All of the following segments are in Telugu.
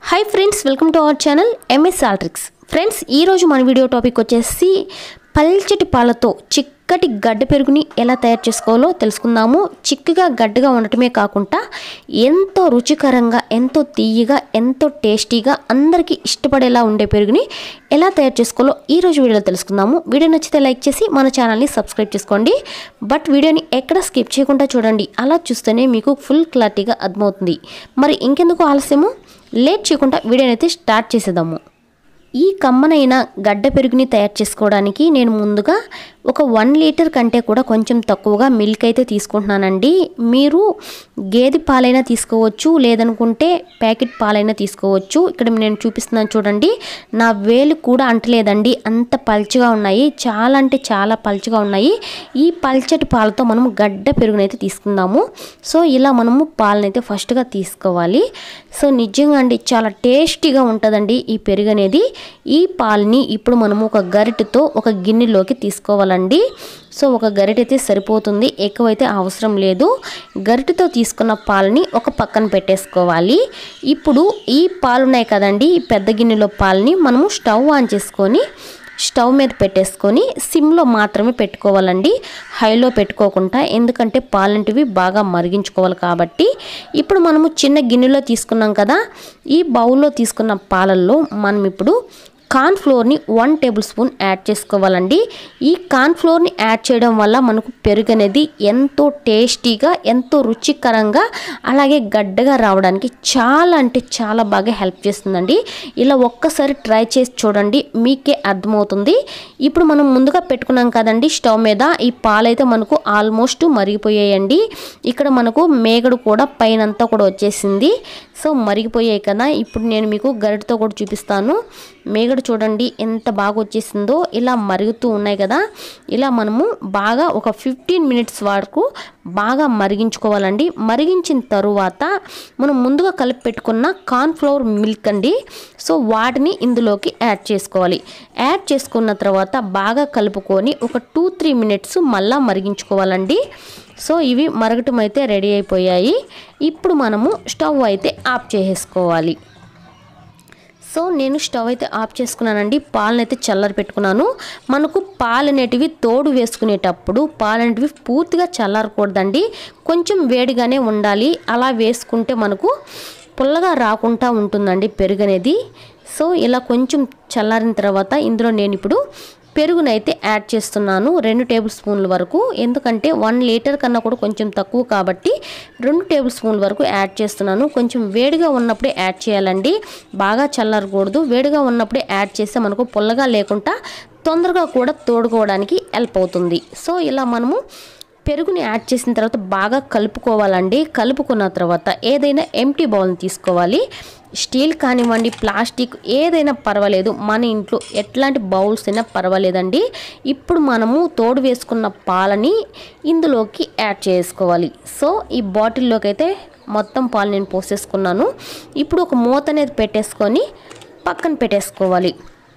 hi friends welcome to our channel MS Altrix friends ఈరోజు మన వీడియో టాపిక్ వచ్చేసి పల్చటి పాలతో చిక్కటి గడ్డ పెరుగుని ఎలా తయారు చేసుకోవాలో తెలుసుకుందాము చిక్కగా గడ్డగా ఉండటమే కాకుండా ఎంతో రుచికరంగా ఎంతో తీయగా ఎంతో టేస్టీగా అందరికీ ఇష్టపడేలా ఉండే పెరుగుని ఎలా తయారు చేసుకోవాలో ఈ రోజు వీడియోలో తెలుసుకుందాము వీడియో నచ్చితే లైక్ చేసి మన ఛానల్ని సబ్స్క్రైబ్ చేసుకోండి బట్ వీడియోని ఎక్కడ స్కిప్ చేయకుండా చూడండి అలా చూస్తేనే మీకు ఫుల్ క్లారిటీగా అర్థమవుతుంది మరి ఇంకెందుకు ఆలస్యము లేట్ చేయకుండా వీడియోని అయితే స్టార్ట్ చేసేద్దాము ఈ కమ్మనైన గడ్డ పెరుగుని తయారు చేసుకోవడానికి నేను ముందుగా ఒక వన్ లీటర్ కంటే కూడా కొంచెం తక్కువగా మిల్క్ అయితే తీసుకుంటున్నానండి మీరు గేదె పాలైనా తీసుకోవచ్చు లేదనుకుంటే ప్యాకెట్ పాలైనా తీసుకోవచ్చు ఇక్కడ నేను చూపిస్తున్నాను చూడండి నా వేలు కూడా అంటలేదండి అంత పల్చగా ఉన్నాయి చాలా అంటే చాలా పల్చగా ఉన్నాయి ఈ పల్చటి పాలతో మనం గడ్డ పెరుగునైతే తీసుకుందాము సో ఇలా మనము పాలనైతే ఫస్ట్గా తీసుకోవాలి సో నిజంగా అండి చాలా టేస్టీగా ఉంటుందండి ఈ పెరుగు అనేది ఈ పాలని ఇప్పుడు మనము ఒక గరిటెతో ఒక గిన్నెలోకి తీసుకోవాలండి సో ఒక గరిటె అయితే సరిపోతుంది ఎక్కువైతే అవసరం లేదు గరిటెతో తీసుకున్న పాలని ఒక పక్కన పెట్టేసుకోవాలి ఇప్పుడు ఈ పాలు ఉన్నాయి కదండి ఈ పెద్ద గిన్నెలో పాలని మనము స్టవ్ ఆన్ చేసుకొని స్టవ్ మీద పెట్టేసుకొని సిమ్లో మాత్రమే పెట్టుకోవాలండి హైలో పెట్టుకోకుండా ఎందుకంటే పాలంటివి బాగా మరిగించుకోవాలి కాబట్టి ఇప్పుడు మనము చిన్న గిన్నెలో తీసుకున్నాం కదా ఈ బౌల్లో తీసుకున్న పాలల్లో మనం ఇప్పుడు కార్న్ ఫ్లోర్ని వన్ టేబుల్ స్పూన్ యాడ్ చేసుకోవాలండి ఈ కార్న్ ఫ్లోర్ని యాడ్ చేయడం వల్ల మనకు పెరుగు అనేది ఎంతో టేస్టీగా ఎంతో రుచికరంగా అలాగే గడ్డగా రావడానికి చాలా అంటే చాలా బాగా హెల్ప్ చేస్తుందండి ఇలా ఒక్కసారి ట్రై చేసి చూడండి మీకే అర్థమవుతుంది ఇప్పుడు మనం ముందుగా పెట్టుకున్నాం కదండి స్టవ్ మీద ఈ పాలైతే మనకు ఆల్మోస్ట్ మరిగిపోయాయండి ఇక్కడ మనకు మేగడు కూడా పైనంతా కూడా వచ్చేసింది సో మరిగిపోయాయి కదా ఇప్పుడు నేను మీకు గరిటతో కూడా చూపిస్తాను మేగడ చూడండి ఎంత బాగా వచ్చేసిందో ఇలా మరుగుతూ ఉన్నాయి కదా ఇలా మనము బాగా ఒక ఫిఫ్టీన్ మినిట్స్ వరకు బాగా మరిగించుకోవాలండి మరిగించిన తరువాత మనం ముందుగా కలిపి పెట్టుకున్న కార్న్ఫ్లవర్ మిల్క్ అండి సో వాటిని ఇందులోకి యాడ్ చేసుకోవాలి యాడ్ చేసుకున్న తర్వాత బాగా కలుపుకొని ఒక టూ త్రీ మినిట్స్ మళ్ళా మరిగించుకోవాలండి సో ఇవి మరగటం అయితే రెడీ అయిపోయాయి ఇప్పుడు మనము స్టవ్ అయితే ఆఫ్ చేసేసుకోవాలి సో నేను స్టవ్ అయితే ఆఫ్ చేసుకున్నానండి పాలను అయితే చల్లరి పెట్టుకున్నాను మనకు పాలు అనేటివి తోడు వేసుకునేటప్పుడు పాలు అనేటివి పూర్తిగా చల్లారకూడదండి కొంచెం వేడిగానే ఉండాలి అలా వేసుకుంటే మనకు పుల్లగా రాకుండా ఉంటుందండి పెరుగు అనేది సో ఇలా కొంచెం చల్లారిన తర్వాత ఇందులో నేను ఇప్పుడు పెరుగునైతే యాడ్ చేస్తున్నాను రెండు టేబుల్ స్పూన్ల వరకు ఎందుకంటే వన్ లీటర్ కన్నా కూడా కొంచెం తక్కువ కాబట్టి రెండు టేబుల్ స్పూన్ల వరకు యాడ్ చేస్తున్నాను కొంచెం వేడిగా ఉన్నప్పుడే యాడ్ చేయాలండి బాగా చల్లారకూడదు వేడిగా ఉన్నప్పుడే యాడ్ చేస్తే మనకు పుల్లగా లేకుండా తొందరగా కూడా తోడుకోవడానికి హెల్ప్ అవుతుంది సో ఇలా మనము పెరుగుని యాడ్ చేసిన తర్వాత బాగా కలుపుకోవాలండి కలుపుకున్న తర్వాత ఏదైనా ఎంటీ బౌల్ని తీసుకోవాలి స్టీల్ కానివ్వండి ప్లాస్టిక్ ఏదైనా పర్వాలేదు మన ఇంట్లో ఎట్లాంటి బౌల్స్ అయినా పర్వాలేదండి ఇప్పుడు మనము తోడు వేసుకున్న పాలని ఇందులోకి యాడ్ చేసుకోవాలి సో ఈ బాటిల్లోకి అయితే మొత్తం పాలు నేను పోసేసుకున్నాను ఇప్పుడు ఒక మూత అనేది పెట్టేసుకొని పక్కన పెట్టేసుకోవాలి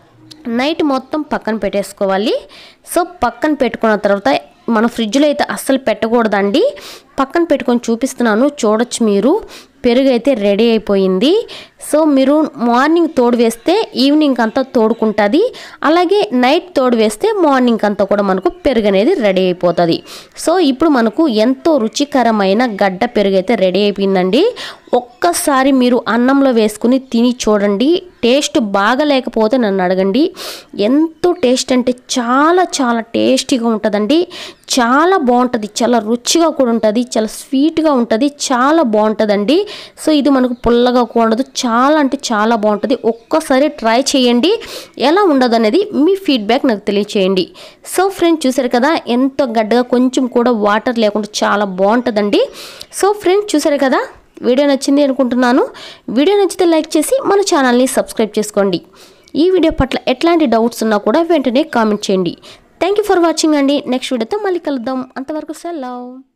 నైట్ మొత్తం పక్కన పెట్టేసుకోవాలి సో పక్కన పెట్టుకున్న తర్వాత మన ఫ్రిడ్జ్లో అయితే అస్సలు పెట్టకూడదండి పక్కన పెట్టుకొని చూపిస్తున్నాను చూడొచ్చు మీరు పెరుగు అయితే రెడీ అయిపోయింది సో మీరు మార్నింగ్ తోడు వేస్తే ఈవినింగ్ అంతా తోడుకుంటుంది అలాగే నైట్ తోడు వేస్తే మార్నింగ్ అంతా కూడా మనకు పెరుగు అనేది రెడీ అయిపోతుంది సో ఇప్పుడు మనకు ఎంతో రుచికరమైన గడ్డ పెరుగు అయితే రెడీ అయిపోయిందండి ఒక్కసారి మీరు అన్నంలో వేసుకుని తిని చూడండి టేస్ట్ బాగా లేకపోతే నన్ను అడగండి ఎంతో టేస్ట్ అంటే చాలా చాలా టేస్టీగా ఉంటుందండి చాలా బాగుంటుంది చాలా రుచిగా కూడా ఉంటుంది చాలా స్వీట్గా ఉంటుంది చాలా బాగుంటుందండి సో ఇది మనకు పుల్లగా కూడదు చాలా అంటే చాలా బాగుంటుంది ఒక్కసారి ట్రై చేయండి ఎలా ఉండదు అనేది మీ ఫీడ్బ్యాక్ నాకు తెలియచేయండి సో ఫ్రెండ్స్ చూసారు కదా ఎంతో గడ్డగా కొంచెం కూడా వాటర్ లేకుండా చాలా బాగుంటుందండి సో ఫ్రెండ్స్ చూసారు కదా వీడియో నచ్చింది అనుకుంటున్నాను వీడియో నచ్చితే లైక్ చేసి మన ఛానల్ని సబ్స్క్రైబ్ చేసుకోండి ఈ వీడియో పట్ల ఎట్లాంటి డౌట్స్ ఉన్నా కూడా వెంటనే కామెంట్ చేయండి థ్యాంక్ యూ ఫర్ వాచింగ్ అండి నెక్స్ట్ వీడియోతో మళ్ళీ కలుద్దాం అంతవరకు సెలవు